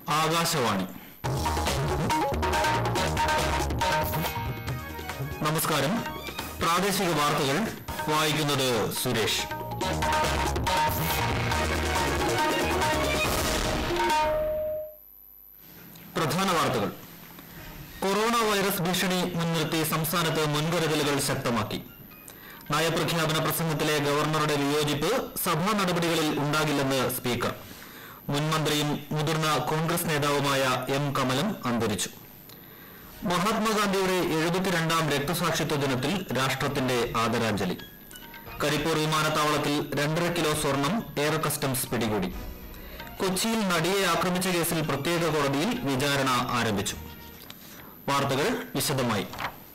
ആകാശവാണി നമസ്കാരം പ്രാദേശിക വാർത്തകൾ വായിക്കുന്നത് സുരേഷ് പ്രധാന വാർത്തകൾ കൊറോണ വൈറസ് ഭീഷണി മുൻനിർത്തി സംസ്ഥാനത്ത് മുൻകരുതലുകൾ ശക്തമാക്കി നയപ്രഖ്യാപന പ്രസംഗത്തിലെ ഗവർണറുടെ വിയോജിപ്പ് സഭാ നടപടികളിൽ ഉണ്ടാകില്ലെന്ന് സ്പീക്കർ മുൻമന്ത്രിയും മുതിർന്ന കോൺഗ്രസ് നേതാവുമായ എം കമലം അന്തരിച്ചു മഹാത്മാഗാന്ധിയുടെ എഴുപത്തിരണ്ടാം രക്തസാക്ഷിത്വ ദിനത്തിൽ രാഷ്ട്രത്തിന്റെ ആദരാഞ്ജലി കരിപ്പൂർ വിമാനത്താവളത്തിൽ രണ്ടര കിലോ സ്വർണം എയർ കസ്റ്റംസ് പിടികൂടി കൊച്ചിയിൽ നടിയെ ആക്രമിച്ച കേസിൽ പ്രത്യേക കോടതിയിൽ വിചാരണ ആരംഭിച്ചു വാർത്തകൾ വിശദമായി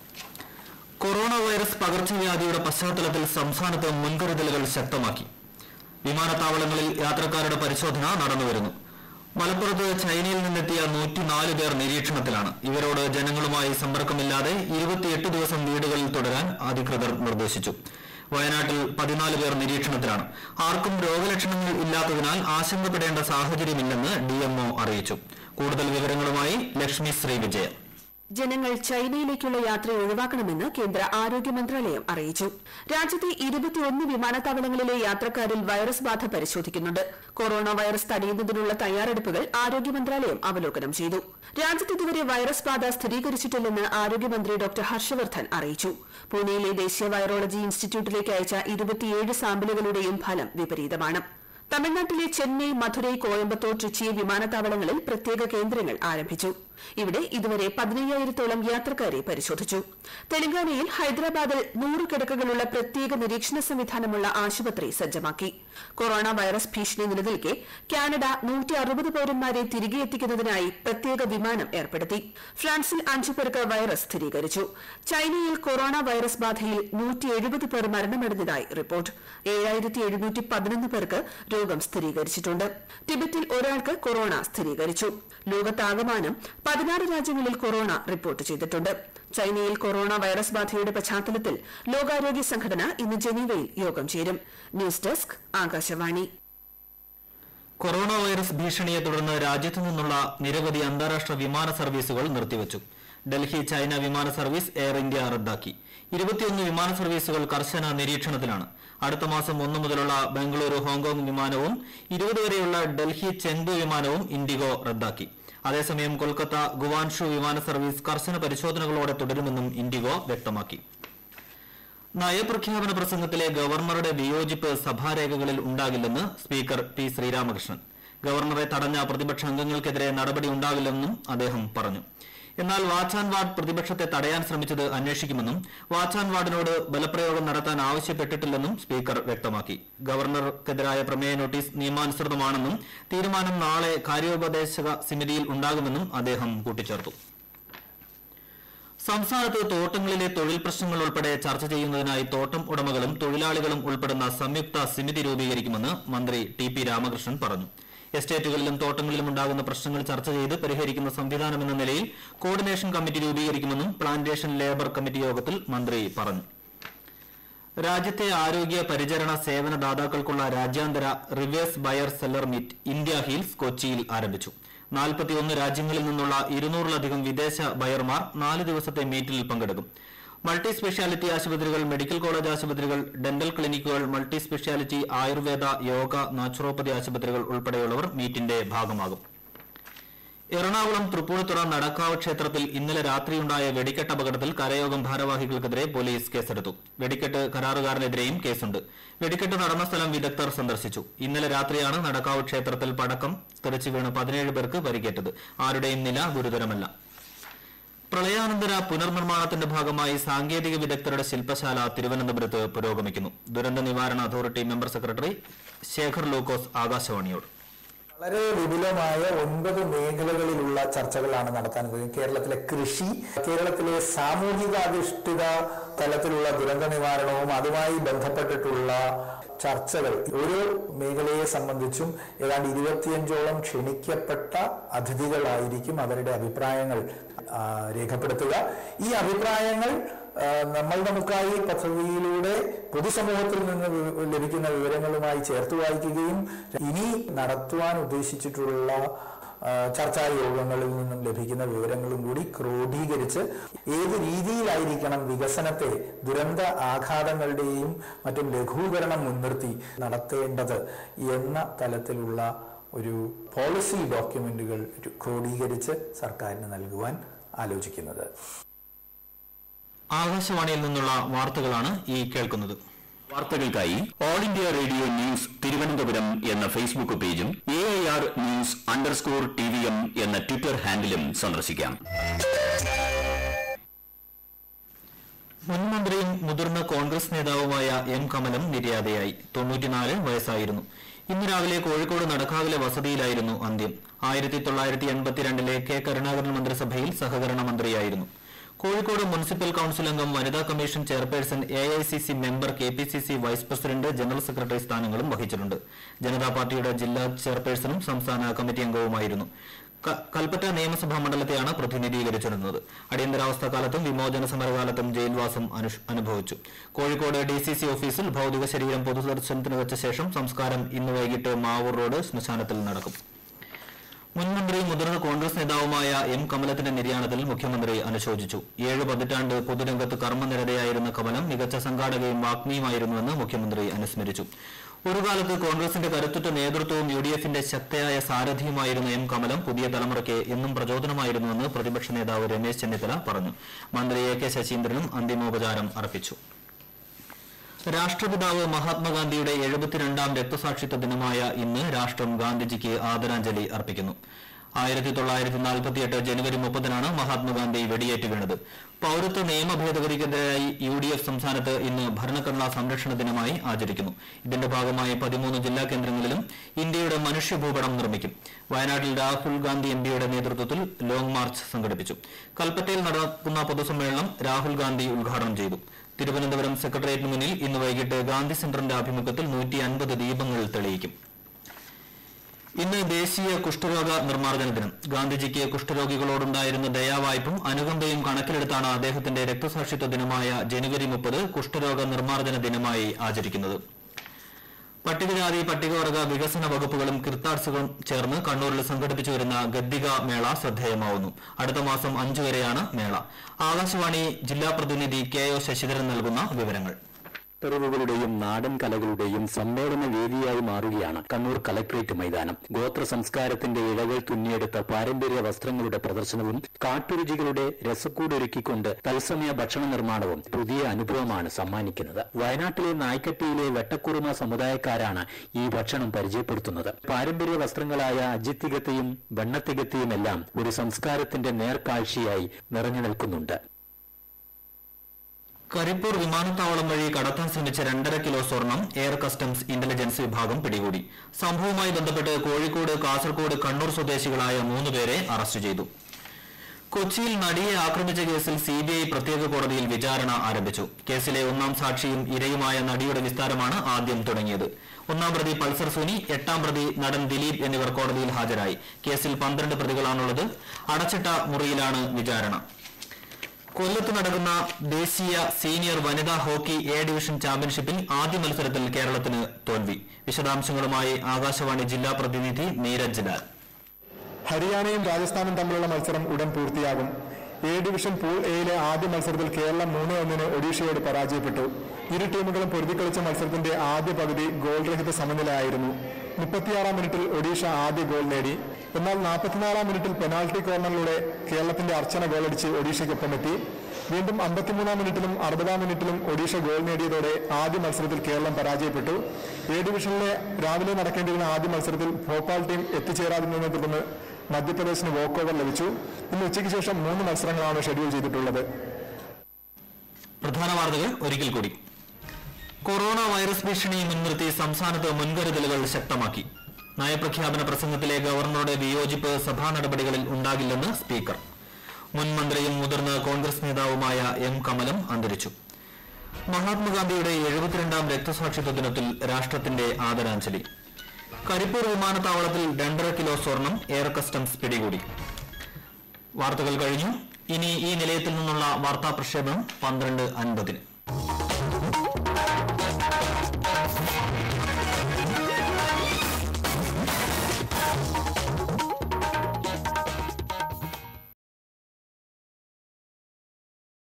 കൊറോണ വൈറസ് പകർച്ചവ്യാധിയുടെ പശ്ചാത്തലത്തിൽ സംസ്ഥാനത്ത് മുൻകരുതലുകൾ ശക്തമാക്കി വിമാനത്താവളങ്ങളിൽ യാത്രക്കാരുടെ പരിശോധന നടന്നുവരുന്നു മലപ്പുറത്ത് ചൈനയിൽ നിന്നെത്തിയ നൂറ്റിനാല് പേർ നിരീക്ഷണത്തിലാണ് ഇവരോട് ജനങ്ങളുമായി സമ്പർക്കമില്ലാതെ ഇരുപത്തിയെട്ട് ദിവസം വീടുകളിൽ തുടരാൻ അധികൃതർ നിർദ്ദേശിച്ചു വയനാട്ടിൽ പതിനാല് പേർ നിരീക്ഷണത്തിലാണ് ആർക്കും രോഗലക്ഷണങ്ങൾ ഇല്ലാത്തതിനാൽ ആശങ്കപ്പെടേണ്ട സാഹചര്യമില്ലെന്ന് ഡിഎംഒ അറിയിച്ചു കൂടുതൽ വിവരങ്ങളുമായി ലക്ഷ്മി ശ്രീ വിജയ ജനങ്ങൾ ചൈനയിലേക്കുള്ള യാത്ര ഒഴിവാക്കണമെന്ന് കേന്ദ്ര ആരോഗ്യ മന്ത്രാലയം അറിയിച്ചു രാജ്യത്തെ ഇരുപത്തിയൊന്ന് വിമാനത്താവളങ്ങളിലെ യാത്രക്കാരിൽ വൈറസ് ബാധ പരിശോധിക്കുന്നുണ്ട് കൊറോണ വൈറസ് തടയുന്നതിനുള്ള തയ്യാറെടുപ്പുകൾ ആരോഗ്യ മന്ത്രാലയം അവലോകനം ചെയ്തു രാജ്യത്ത് ഇതുവരെ വൈറസ് ബാധ സ്ഥിരീകരിച്ചിട്ടില്ലെന്ന് ആരോഗ്യമന്ത്രി ഡോക്ടർ ഹർഷവർദ്ധൻ അറിയിച്ചു പൂനെയിലെ ദേശീയ വൈറോളജി ഇൻസ്റ്റിറ്റ്യൂട്ടിലേക്ക് അയച്ച ഇരുപത്തിയേഴ് സാമ്പിളുകളുടെയും ഫലം വിപരീതമാണ് തമിഴ്നാട്ടിലെ ചെന്നൈ മധുരൈ കോയമ്പത്തൂർ ട്രിച്ചി വിമാനത്താവളങ്ങളിൽ പ്രത്യേക കേന്ദ്രങ്ങൾ ആരംഭിച്ചു ഇവിടെ ഇതുവരെ പതിനയ്യായിരത്തോളം യാത്രക്കാരെ പരിശോധിച്ചു തെലങ്കാനയിൽ ഹൈദരാബാദിൽ നൂറ് കിടക്കകളുള്ള പ്രത്യേക നിരീക്ഷണ സംവിധാനമുള്ള ആശുപത്രി സജ്ജമാക്കി കൊറോണ വൈറസ് ഭീഷണി നിലനിൽക്കെ കാനഡ നൂറ്റി അറുപത് പൌരന്മാരെ തിരികെ എത്തിക്കുന്നതിനായി പ്രത്യേക വിമാനം ഏർപ്പെടുത്തി ഫ്രാൻസിൽ അഞ്ചു പേർക്ക് വൈറസ് സ്ഥിരീകരിച്ചു ചൈനയിൽ കൊറോണ വൈറസ് ബാധയിൽ നൂറ്റി എഴുപത് പേർ മരണമടഞ്ഞതായി റിപ്പോർട്ട് ഏഴായിരത്തി എഴുന്നൂറ്റി പതിനൊന്ന് പേർക്ക് രോഗം സ്ഥിരീകരിച്ചിട്ടുണ്ട് ടിബറ്റിൽ ഒരാൾക്ക് കൊറോണ സ്ഥിരീകരിച്ചു ലോകത്താകമാനം പതിനാറ് രാജ്യങ്ങളിൽ കൊറോണ റിപ്പോർട്ട് ചെയ്തിട്ടുണ്ട് ചൈനയിൽ കൊറോണ വൈറസ് ബാധയുടെ പശ്ചാത്തലത്തിൽ ലോകാരോഗ്യ സംഘടന ഇന്ന് ജനീവയിൽ യോഗം ചേരും news desk Akashvani corona virus ഭീഷണിയെ തുടർന്ന് രാജ്യത്തു നിന്നുള്ള നിരവധി അന്താരാഷ്ട്ര വിമാന സർവീസുകൾ നിർത്തിവച്ചു ഡൽഹി ചൈന വിമാന സർവീസ് എയർ ഇന്ത്യ റദ്ദാക്കി ഇരുപത്തിയൊന്ന് വിമാന സർവീസുകൾ കർശന നിരീക്ഷണത്തിലാണ് അടുത്ത മാസം ഒന്ന് മുതലുള്ള ബംഗളൂരു ഹോങ്കോങ് വിമാനവും ഇരുപത് വരെയുള്ള ഡൽഹി ചെങ്ദു വിമാനവും ഇൻഡിഗോ റദ്ദാക്കി അതേസമയം കൊൽക്കത്ത ഗുവാൻഷു വിമാന സർവീസ് കർശന പരിശോധനകളോടെ തുടരുമെന്നും ഇൻഡിഗോ വ്യക്തമാക്കി നയപ്രഖ്യാപന പ്രസംഗത്തിലെ ഗവർണറുടെ വിയോജിപ്പ് സഭാരേഖകളിൽ ഉണ്ടാകില്ലെന്ന് സ്പീക്കർ പി ശ്രീരാമകൃഷ്ണൻ ഗവർണറെ തടഞ്ഞ പ്രതിപക്ഷ അംഗങ്ങൾക്കെതിരെ നടപടി ഉണ്ടാകില്ലെന്നും അദ്ദേഹം പറഞ്ഞു എന്നാൽ വാച്ച് ആൻഡ് വാർഡ് പ്രതിപക്ഷത്തെ തടയാൻ ശ്രമിച്ചത് അന്വേഷിക്കുമെന്നും വാച്ച് ആൻഡ് വാർഡിനോട് ബലപ്രയോഗം നടത്താൻ ആവശ്യപ്പെട്ടിട്ടില്ലെന്നും സ്പീക്കർ വ്യക്തമാക്കി ഗവർണർക്കെതിരായ പ്രമേയ നോട്ടീസ് നിയമാനുസൃതമാണെന്നും തീരുമാനം നാളെ കാര്യോപദേശക സമിതിയിൽ ഉണ്ടാകുമെന്നും അദ്ദേഹം കൂട്ടിച്ചേർത്തു സംസ്ഥാനത്ത് തോട്ടങ്ങളിലെ തൊഴിൽ പ്രശ്നങ്ങൾ ഉൾപ്പെടെ ചർച്ച ചെയ്യുന്നതിനായി തോട്ടം ഉടമകളും തൊഴിലാളികളും ഉൾപ്പെടുന്ന സംയുക്ത സമിതി രൂപീകരിക്കുമെന്ന് മന്ത്രി ടി പി രാമകൃഷ്ണൻ പറഞ്ഞു എസ്റ്റേറ്റുകളിലും തോട്ടങ്ങളിലും ഉണ്ടാകുന്ന പ്രശ്നങ്ങൾ ചർച്ച ചെയ്ത് പരിഹരിക്കുന്ന സംവിധാനമെന്ന നിലയിൽ കോർഡിനേഷൻ കമ്മിറ്റി രൂപീകരിക്കുമെന്നും പ്ലാന്റേഷൻ ലേബർ കമ്മിറ്റി യോഗത്തിൽ മന്ത്രി പറഞ്ഞു രാജ്യത്തെ ആരോഗ്യ പരിചരണ സേവന ദാതാക്കൾക്കുള്ള രാജ്യാന്തര reverse buyer seller meet India heals കൊച്ചിയിൽ ആരംഭിച്ചു നാൽപ്പത്തിയൊന്ന് രാജ്യങ്ങളിൽ നിന്നുള്ള ഇരുന്നൂറിലധികം വിദേശ ബയർമാർ നാല് ദിവസത്തെ മീറ്റിൽ പങ്കെടുക്കും മൾട്ടി സ്പെഷ്യാലിറ്റി ആശുപത്രികൾ മെഡിക്കൽ കോളേജ് ആശുപത്രികൾ ഡെന്റൽ ക്ലിനിക്കുകൾ multi speciality Ayurveda yoga naturopathy ആശുപത്രികൾ ഉൾപ്പെടെയുള്ളവർ മീറ്റിന്റെ ഭാഗമാകും എറണാകുളം തൃപ്പൂണിത്തുറ നടക്കാവ് ക്ഷേത്രത്തിൽ ഇന്നലെ രാത്രിയുണ്ടായ വെടിക്കെട്ട് അപകടത്തിൽ കരയോഗം ഭാരവാഹികൾക്കെതിരെ പോലീസ് കേസെടുത്തു വെടിക്കെട്ട് കരാറുകാരനെതിരെയും കേസുണ്ട് വെടിക്കെട്ട് നടന്ന സ്ഥലം വിദഗ്ധർ സന്ദർശിച്ചു ഇന്നലെ രാത്രിയാണ് നടക്കാവ് ക്ഷേത്രത്തിൽ പടക്കം തെറിച്ചു വീണ് പതിനേഴ് പേർക്ക് പരിക്കേറ്റത് ആരുടെയും നില ഗുരുതരമല്ല പ്രളയാനന്തര പുനർനിർമ്മാണത്തിന്റെ ഭാഗമായി സാങ്കേതിക വിദഗ്ധരുടെ ശില്പശാല തിരുവനന്തപുരത്ത് പുരോഗമിക്കുന്നു ദുരന്ത നിവാരണ authority member secretary Shekhar Lukose ആകാശവാണിയോട് വളരെ വിപുലമായ ഒൻപത് മേഖലകളിലുള്ള ചർച്ചകളാണ് നടത്താൻ കഴിയും കേരളത്തിലെ കൃഷി കേരളത്തിലെ സാമൂഹിക അധിഷ്ഠിത തലത്തിലുള്ള ദുരന്ത നിവാരണവും അതുമായി ബന്ധപ്പെട്ടിട്ടുള്ള ചർച്ചകൾ ഓരോ മേഖലയെ സംബന്ധിച്ചും ഏതാണ്ട് ഇരുപത്തിയഞ്ചോളം ക്ഷണിക്കപ്പെട്ട അതിഥികളായിരിക്കും അവരുടെ അഭിപ്രായങ്ങൾ ആ, രേഖപ്പെടുത്തുക ഈ അഭിപ്രായങ്ങൾ ആ, നമ്മൾ നമുക്കായി പദ്ധതിയിലൂടെ പൊതുസമൂഹത്തിൽ നിന്ന് വി- ലഭിക്കുന്ന വിവരങ്ങളുമായി ചേർത്ത് വായിക്കുകയും ഇനി നടത്തുവാൻ ഉദ്ദേശിച്ചിട്ടുള്ള ആ, ചർച്ചാ യോഗങ്ങളിൽ നിന്നും ലഭിക്കുന്ന വിവരങ്ങളും കൂടി ക്രോഡീകരിച്ച് ഏത് രീതിയിലായിരിക്കണം വികസനത്തെ ദുരന്ത ആഘാതങ്ങളുടെയും മറ്റും ലഘൂകരണം മുൻനിർത്തി നടത്തേണ്ടത് എന്ന തലത്തിലുള്ള ഒരു പോളിസി ഡോക്യുമെന്റുകൾ ക്രോഡീകരിച്ച് സർക്കാരിന് നൽകുവാൻ ആലോചിക്കുന്നത് ആകാശവാണിയിൽ നിന്നുള്ള വാർത്തകളാണ് ഈ കേൾക്കുന്നത് വാർത്തകൾക്കായി All India Radio news Thiruvananthapuram എന്ന ഫേസ്ബുക്ക് പേജും A I R news underscore T V M എന്ന ട്വിറ്റർ ഹാൻഡിലും സന്ദർശിക്കാം മുൻ മന്ത്രിയും മുതിർന്ന കോൺഗ്രസ് നേതാവുമായ എം കമലം നിര്യാതയായി തൊണ്ണൂറ്റിനാല് വയസ്സായിരുന്നു ഇന്ന് രാവിലെ കോഴിക്കോട് നടക്കാവിലെ വസതിയിലായിരുന്നു അന്ത്യം ആയിരത്തി തൊള്ളായിരത്തി എൺപത്തിരണ്ടിലെ കെ കരുണാകരൻ മന്ത്രിസഭയിൽ സഹകരണ മന്ത്രിയായിരുന്നു കോഴിക്കോട് മുനിസിപ്പൽ കൌൺസിൽ അംഗം വനിതാ commission chairperson A I C C member K P C C vice president general secretary സ്ഥാനങ്ങളും വഹിച്ചിട്ടുണ്ട് ജനതാ പാർട്ടിയുടെ ജില്ലാ ചെയർപേഴ്സണും സംസ്ഥാന കമ്മിറ്റി അംഗവുമായിരുന്നു ക- കൽപ്പറ്റ നിയമസഭാ മണ്ഡലത്തെയാണ് പ്രതിനിധീകരിച്ചിരുന്നത് അടിയന്തരാവസ്ഥ കാലത്തും വിമോചന സമരകാലത്തും ജയിൽവാസം അനുഷ്- അനുഭവിച്ചു കോഴിക്കോട് ഡി സി സി ഓഫീസിൽ ഭൌതിക ശരീരം പൊതുദർശനത്തിന് വെച്ച ശേഷം സംസ്കാരം ഇന്ന് വൈകിട്ട് മാവൂർ റോഡ് ശ്മശാനത്തിൽ നടക്കും മുൻ മന്ത്രിയും മുതിർന്ന കോൺഗ്രസ് നേതാവുമായ എം കമലത്തിന്റെ നിര്യാണത്തിൽ മുഖ്യമന്ത്രി അനുശോചിച്ചു ഏഴ് പതിറ്റാണ്ട് പൊതുരംഗത്ത് കർമ്മനിരതയായിരുന്ന കമലം മികച്ച സംഘാടകയും വാഗ്മിയുമായിരുന്നുവെന്ന് മുഖ്യമന്ത്രി അനുസ്മരിച്ചു ഒരു കാലത്ത് കോൺഗ്രസിന്റെ കരുത്തുറ്റ നേതൃത്വവും യു ഡി എഫിന്റെ ശക്തയായ സാരഥിയുമായിരുന്ന എം കമലം പുതിയ തലമുറയ്ക്ക് എന്നും പ്രചോദനമായിരുന്നുവെന്ന് പ്രതിപക്ഷ നേതാവ് രമേശ് ചെന്നിത്തല പറഞ്ഞു മന്ത്രി എ കെ ശശീന്ദ്രനും അന്തിമോപചാരം അർപ്പിച്ചു രാഷ്ട്രപിതാവ് മഹാത്മാഗാന്ധിയുടെ എഴുപത്തിരണ്ടാം രക്തസാക്ഷിത്വ ദിനമായ ഇന്ന് രാഷ്ട്രം ഗാന്ധിജിക്ക് ആദരാഞ്ജലി അർപ്പിക്കുന്നു ആയിരത്തി തൊള്ളായിരത്തി നാൽപ്പത്തിയെട്ട് ജനുവരി മുപ്പതിനാണ് മഹാത്മാഗാന്ധി വെടിയേറ്റ് വീണത് പൌരത്വ നിയമ ഭേദഗതിക്കെതിരായി യു ഡി എഫ് സംസ്ഥാനത്ത് ഇന്ന് ഭരണഘടനാ സംരക്ഷണ ദിനമായി ആചരിക്കുന്നു ഇതിന്റെ ഭാഗമായി പതിമൂന്ന് ജില്ലാ കേന്ദ്രങ്ങളിലും ഇന്ത്യയുടെ മനുഷ്യഭൂപടം നിർമ്മിക്കും വയനാട്ടിൽ രാഹുൽ ഗാന്ധി എംപിയുടെ നേതൃത്വത്തിൽ ലോങ് മാർച്ച് സംഘടിപ്പിച്ചു കൽപ്പറ്റയിൽ നടക്കുന്ന പൊതുസമ്മേളനം രാഹുൽ ഗാന്ധി ഉദ്ഘാടനം ചെയ്തു തിരുവനന്തപുരം സെക്രട്ടേറിയറ്റിന് മുന്നിൽ ഇന്ന് വൈകിട്ട് ഗാന്ധി സെന്ററിന്റെ ആഭിമുഖ്യത്തിൽ നൂറ്റി അൻപത് ദീപങ്ങൾ തെളിയിക്കും ഇന്ന് ദേശീയ കുഷ്ഠരോഗ നിർമ്മാർജ്ജന ദിനം ഗാന്ധിജിക്ക് കുഷ്ഠരോഗികളോടുണ്ടായിരുന്ന ദയാവായ്പും അനുകമ്പയും കണക്കിലെടുത്താണ് അദ്ദേഹത്തിന്റെ രക്തസാക്ഷിത്വ ദിനമായ ജനുവരി മുപ്പത് കുഷ്ഠരോഗ നിർമ്മാർജ്ജന ദിനമായി ആചരിക്കുന്നത് പട്ടികജാതി പട്ടികവർഗ വികസന വകുപ്പുകളും കിർത്താഡ്സുകളും ചേർന്ന് കണ്ണൂരിൽ സംഘടിപ്പിച്ചു വരുന്ന ഗദ്ദിക മേള ശ്രദ്ധേയമാവുന്നു അടുത്ത മാസം അഞ്ചു വരെയാണ് മേള ആകാശവാണി ജില്ലാ പ്രതിനിധി കെ ഒ ശശിധരൻ നൽകുന്ന വിവരങ്ങൾ തെറിവുകളുടെയും നാടൻ കലകളുടെയും സമ്മേളന വേദിയായി മാറുകയാണ് കണ്ണൂർ കലക്ട്രേറ്റ് മൈതാനം ഗോത്ര സംസ്കാരത്തിന്റെ ഇഴകൾ തുന്നിയെടുത്ത പാരമ്പര്യ വസ്ത്രങ്ങളുടെ പ്രദർശനവും കാട്ടുരുചികളുടെ രസക്കൂടൊരുക്കിക്കൊണ്ട് തത്സമയ ഭക്ഷണ നിർമ്മാണവും പുതിയ അനുഭവമാണ് സമ്മാനിക്കുന്നത് വയനാട്ടിലെ നായ്ക്കട്ടിയിലെ വെട്ടക്കുറുമ സമുദായക്കാരാണ് ഈ ഭക്ഷണം പരിചയപ്പെടുത്തുന്നത് പാരമ്പര്യ വസ്ത്രങ്ങളായ അജിത്തികത്തെയും വെണ്ണത്തികത്തെയുമെല്ലാം ഒരു സംസ്കാരത്തിന്റെ നേർക്കാഴ്ചയായി നിറഞ്ഞു നിൽക്കുന്നുണ്ട് കരിപ്പൂർ വിമാനത്താവളം വഴി കടത്താൻ ശ്രമിച്ച രണ്ടര കിലോ സ്വർണം എയർ കസ്റ്റംസ് ഇന്റലിജൻസ് വിഭാഗം പിടികൂടി സംഭവവുമായി ബന്ധപ്പെട്ട് കോഴിക്കോട് കാസർകോട് കണ്ണൂർ സ്വദേശികളായ മൂന്ന് പേരെ അറസ്റ്റ് ചെയ്തു കൊച്ചിയിൽ നടിയെ ആക്രമിച്ച കേസിൽ സിബിഐ പ്രത്യേക കോടതിയിൽ വിചാരണ ആരംഭിച്ചു കേസിലെ ഒന്നാം സാക്ഷിയും ഇരയുമായ നടിയുടെ വിസ്താരമാണ് ആദ്യം തുടങ്ങിയത് ഒന്നാം പ്രതി പൾസർ സുനി എട്ടാം പ്രതി നടൻ ദിലീപ് എന്നിവർ കോടതിയിൽ ഹാജരായി കേസിൽ പന്ത്രണ്ട് പ്രതികളാണുള്ളത് അടച്ചിട്ട മുറിയിലാണ് വിചാരണ കൊല്ലത്ത് നടക്കുന്ന ദേശീയ സീനിയർ വനിതാ ഹോക്കി എ ഡിവിഷൻ ചാമ്പ്യൻഷിപ്പിൽ ആദ്യ മത്സരത്തിൽ കേരളത്തിന് തോൽവി വിശദാംശങ്ങളുമായി ആകാശവാണി ജില്ലാ പ്രതിനിധി നീരജ് ലാൽ ഹരിയാനയും രാജസ്ഥാനും തമ്മിലുള്ള മത്സരം ഉടൻ പൂർത്തിയാകും എ ഡിവിഷൻ പൂൾ എയിലെ ആദ്യ മത്സരത്തിൽ കേരളം മൂന്ന് ഒന്നിന് ഒഡീഷയോട് പരാജയപ്പെട്ടു ഇരു ടീമുകളും പൊരുതിക്കളിച്ച മത്സരത്തിന്റെ ആദ്യ പകുതി ഗോൾ രഹിത സമനിലയായിരുന്നു മുപ്പത്തിയാറാം മിനിറ്റിൽ ഒഡീഷ ആദ്യ ഗോൾ നേടി എന്നാൽ നാൽപ്പത്തിനാലാം മിനിറ്റിൽ പെനാൽറ്റി കോർണറിലൂടെ കേരളത്തിന്റെ അർച്ചന ഗോളടിച്ച് ഒഡീഷയ്ക്കൊപ്പമെത്തി വീണ്ടും അമ്പത്തിമൂന്നാം മിനിറ്റിലും അറുപതാം മിനിറ്റിലും ഒഡീഷ ഗോൾ നേടിയതോടെ ആദ്യ മത്സരത്തിൽ കേരളം പരാജയപ്പെട്ടു എ ഡിവിഷനിലെ രാവിലെ നടക്കേണ്ടിരുന്ന ആദ്യ മത്സരത്തിൽ ഭോപ്പാൽ ടീം എത്തിച്ചേരാതിരുന്നതിനെ തുടർന്ന് മധ്യപ്രദേശിന് വോക്ക് ഓവർ ലഭിച്ചു ഇന്ന് ഉച്ചയ്ക്ക് ശേഷം മൂന്ന് മത്സരങ്ങളാണ് ഷെഡ്യൂൾ ചെയ്തിട്ടുള്ളത് പ്രധാന വാർത്തകൾ ഒരിക്കൽ കൂടി കൊറോണ വൈറസ് ഭീഷണി മുൻനിർത്തി സംസ്ഥാനത്ത് മുൻകരുതലുകൾ ശക്തമാക്കി നയപ്രഖ്യാപന പ്രസംഗത്തിലെ ഗവർണറുടെ വിയോജിപ്പ് സഭാ നടപടികളിൽ ഉണ്ടാകില്ലെന്ന് സ്പീക്കർ മുൻ മന്ത്രിയും മുതിർന്ന കോൺഗ്രസ് നേതാവുമായ എം കമലം അന്തരിച്ചു മഹാത്മാഗാന്ധിയുടെ എഴുപത്തിരണ്ടാം രക്തസാക്ഷിത്വ ദിനത്തിൽ രാഷ്ട്രത്തിന്റെ ആദരാഞ്ജലി കരിപ്പൂർ വിമാനത്താവളത്തിൽ രണ്ടര കിലോ സ്വർണം എയർ കസ്റ്റംസ് പിടികൂടി വാർത്തകൾ കഴിഞ്ഞു ഇനി ഈ നിലയത്തിൽ നിന്നുള്ള വാർത്താ പ്രക്ഷേപണം പന്ത്രണ്ട് അൻപതിന്